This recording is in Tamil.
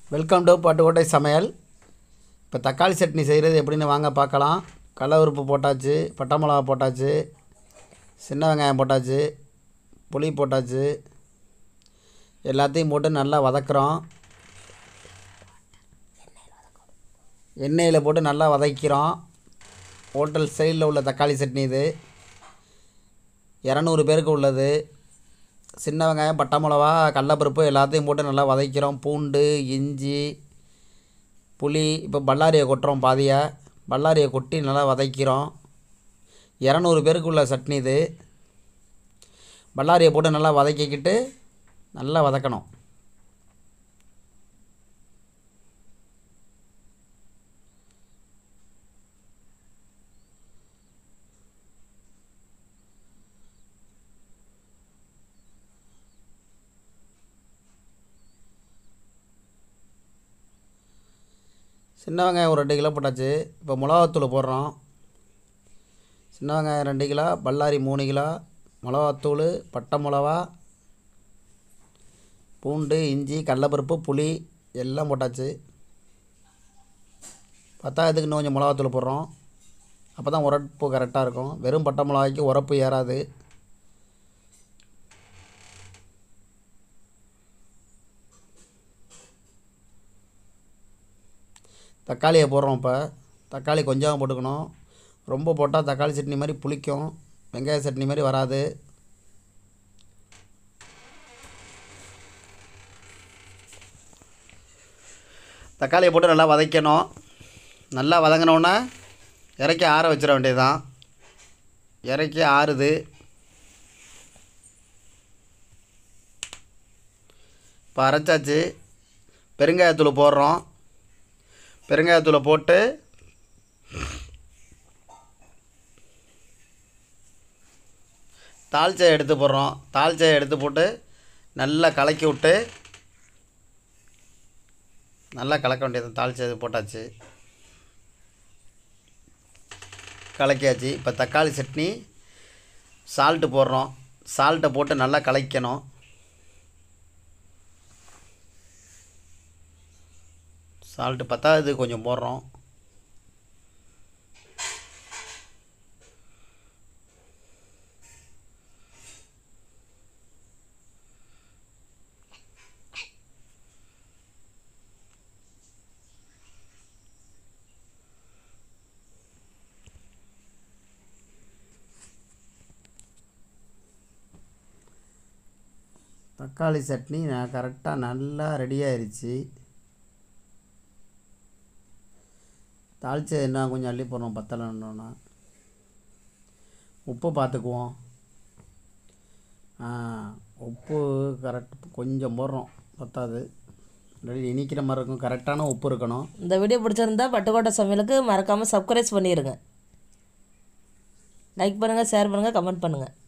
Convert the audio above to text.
வெல்கம் டு பட்டுக்கோட்டை சமையல் இப்போ தக்காளி சட்னி செய்கிறது எப்படின்னு வாங்க பார்க்கலாம் கடல உறுப்பு போட்டாச்சு பட்டை மிளகா போட்டாச்சு சின்ன வெங்காயம் போட்டாச்சு புளி போட்டாச்சு எல்லாத்தையும் போட்டு நல்லா வதக்குறோம் எண்ணெயில் போட்டு நல்லா வதக்கிறோம் ஹோட்டல் ஸ்டைலில் உள்ள தக்காளி சட்னி இது இரநூறு பேருக்கு உள்ளது சின்ன வெங்காயம் பட்டை மிளவா கடலப்பருப்பு எல்லாத்தையும் போட்டு நல்லா வதக்கிறோம் பூண்டு இஞ்சி புளி இப்போ பல்லாரியை கொட்டுறோம் பாதியை பல்லாரியை கொட்டி நல்லா வதக்கிறோம் இரநூறு பேருக்கு உள்ள சட்னி இது பல்லாரியை போட்டு நல்லா வதக்கிக்கிட்டு நல்லா வதக்கணும் சின்ன வெங்காயம் ஒரு ரெண்டு கிலோ போட்டாச்சு இப்போ மிளகாத்தூள் போடுறோம் சின்ன வெங்காயம் ரெண்டு கிலோ பல்லாரி மூணு கிலோ மிளகாத்தூள் பட்டை மிளவா பூண்டு இஞ்சி கடலப்பருப்பு புளி எல்லாம் போட்டாச்சு பத்தாயிரத்துக்கு இன்னும் கொஞ்சம் மிளகாத்தூள் போடுறோம் அப்போ தான் உரப்பு கரெக்டாக இருக்கும் வெறும் பட்டை மிளகாய்க்கு உரப்பு ஏறாது தக்காளியை போடுறோம் இப்போ தக்காளி கொஞ்சமாக போட்டுக்கணும் ரொம்ப போட்டால் தக்காளி சட்னி மாதிரி புளிக்கும் வெங்காய சட்னி மாதிரி வராது தக்காளியை போட்டு நல்லா வதக்கணும் நல்லா வதங்கினோன்னே இறக்கி ஆற வச்சிட வேண்டியதுதான் இறக்கி ஆறுது இப்போ அரைச்சாச்சு பெருங்காயத்தூள் போடுறோம் பெருங்காயத்தூளை போட்டு தால்ச்சாயை எடுத்து போடுறோம் தால்ச்சாயை எடுத்து போட்டு நல்லா கலக்கி விட்டு நல்லா கலக்க வேண்டியது தாளிச்சது போட்டாச்சு கலக்கியாச்சு இப்போ தக்காளி சட்னி சால்ட்டு போடுறோம் சால்ட்டை போட்டு நல்லா கலக்கணும் சால்ட்டு பத்தாவது கொஞ்சம் போடுறோம் தக்காளி சட்னி நான் கரெக்டாக நல்லா ரெடி ஆயிருச்சு தாளிச்சது என்ன கொஞ்சம் அள்ளி போடுறோம் பத்தலைன்னா உப்பு பார்த்துக்குவோம் ஆ உப்பு கரெக்ட் கொஞ்சம் போடுறோம் பத்தாது ரெடி இனிக்கிற மாதிரி இருக்கும் கரெக்டான உப்பு இருக்கணும் இந்த வீடியோ பிடிச்சிருந்தா பட்டுக்கோட்டை சமையலுக்கு மறக்காமல் சப்ஸ்கிரைப் பண்ணிடுங்க லைக் பண்ணுங்கள் ஷேர் பண்ணுங்கள் கமெண்ட் பண்ணுங்கள்